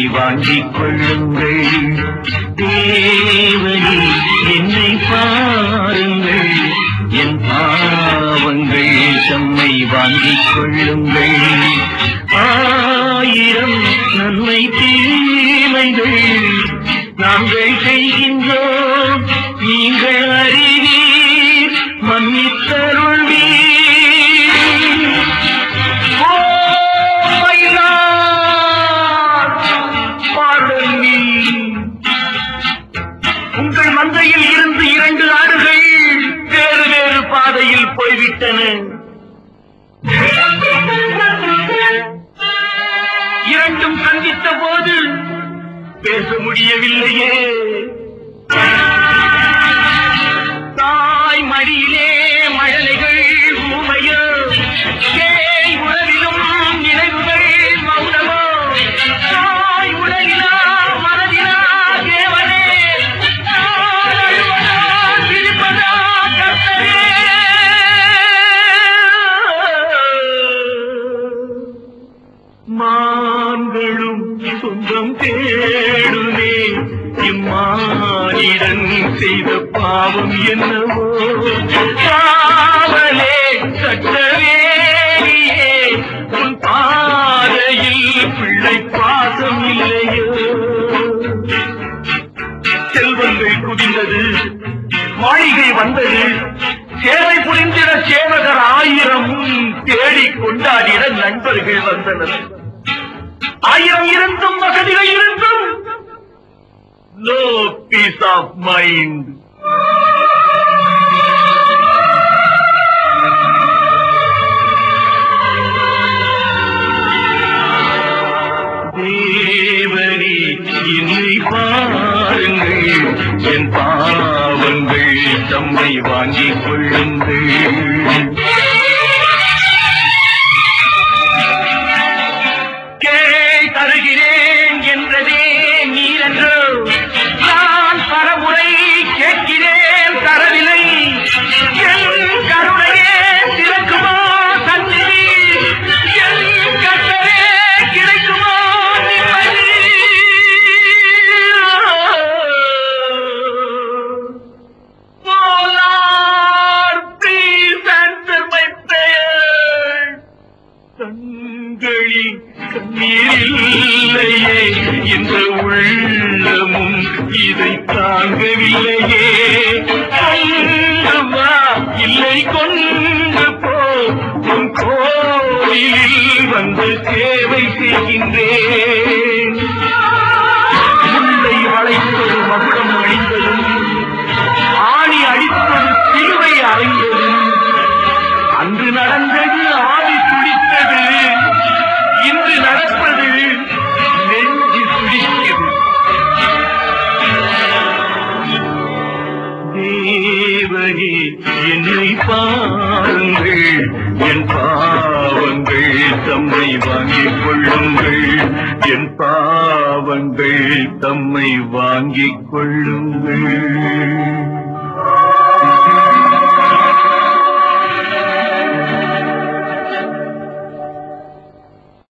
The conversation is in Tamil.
வாங்கிக் கொள்ளுங்கள் தேவனே என்னை பாருங்கள் என் பாவங்கள் தம்மை வாங்கிக் கொள்ளுங்கள் ஆயிரம் நன்மை தீமைகள் நாங்கள் செய்கின்றோம் நீங்கள் அறிவீர் மன்னித்தருள்வீர் Oh my Lord, pardon me. உங்கள் மந்தையில் இருந்து இரண்டு ஆடுகள் வேறு வேறு பாதையில் போய்விட்டன இரண்டும் சந்தித்த போது பேச முடியவில்லையே தாய் மடியிலே மழலைகள் ஊமையோ ஏய் உறவிலும் நினைவுகள் மௌனமோ தாய் உலகிலா மனதிலா தேவனே நான் அழுவதா, சிரிப்பதா, கர்த்தரே? மான்களும் சொந்தம் தேடுமே இம்மானிடன் செய்த பாவம் என்னவோ காவலே சட்டவேலியே உன் பாதையில் பிள்ளை பாசம் இல்லையோ செல்வங்கள் குவிந்தது மாளிகை வந்தது சேவை புரிந்திட சேவகர் ஆயிரம் தேடி கொண்டாடிட நண்பர்கள் வந்தனர் ஆயிரம் இருந்தும் வசதிகள் இருந்தும் நோ பீஸ் ஆஃப் மைண்ட் தேவனே என்னை பாருங்கள் என் பாவங்கள் தம்மை வாங்கிக் கொள்ளுங்கள் கேள் தருகிறேன் என்றதே நீரென்றோ நான் பலமுறை கேட்கிறேன் தரவில்லை என் கருணையே திறக்குமோ தந்தி என் கட்டளே கிடைக்குமோ நிம்மதி Oh Lord, please answer my prayer. கண்களில் கண்ணீர் இல்லையே இந்த உள்ளமும் இதை தாங்கவில்லையே கொண்டு வா இல்லை கொண்டு போ உன் கோயிலில் வந்து சேவை செய்கின்றேன் முல்லை வளைத்தது மகுடம் அணிந்ததும் ஆணி அடித்தது சிலுவை அறைந்ததும் அன்று நடந்தது ஆவி துடித்தது இன்று நடப்பது நெஞ்சு துடிக்கிறது தேவனே என்னை பாருங்கள் என் பாவங்கள் தம்மை வாங்கிக் கொள்ளுங்கள் என் பாவங்கள் தம்மை வாங்கிக் கொள்ளுங்கள்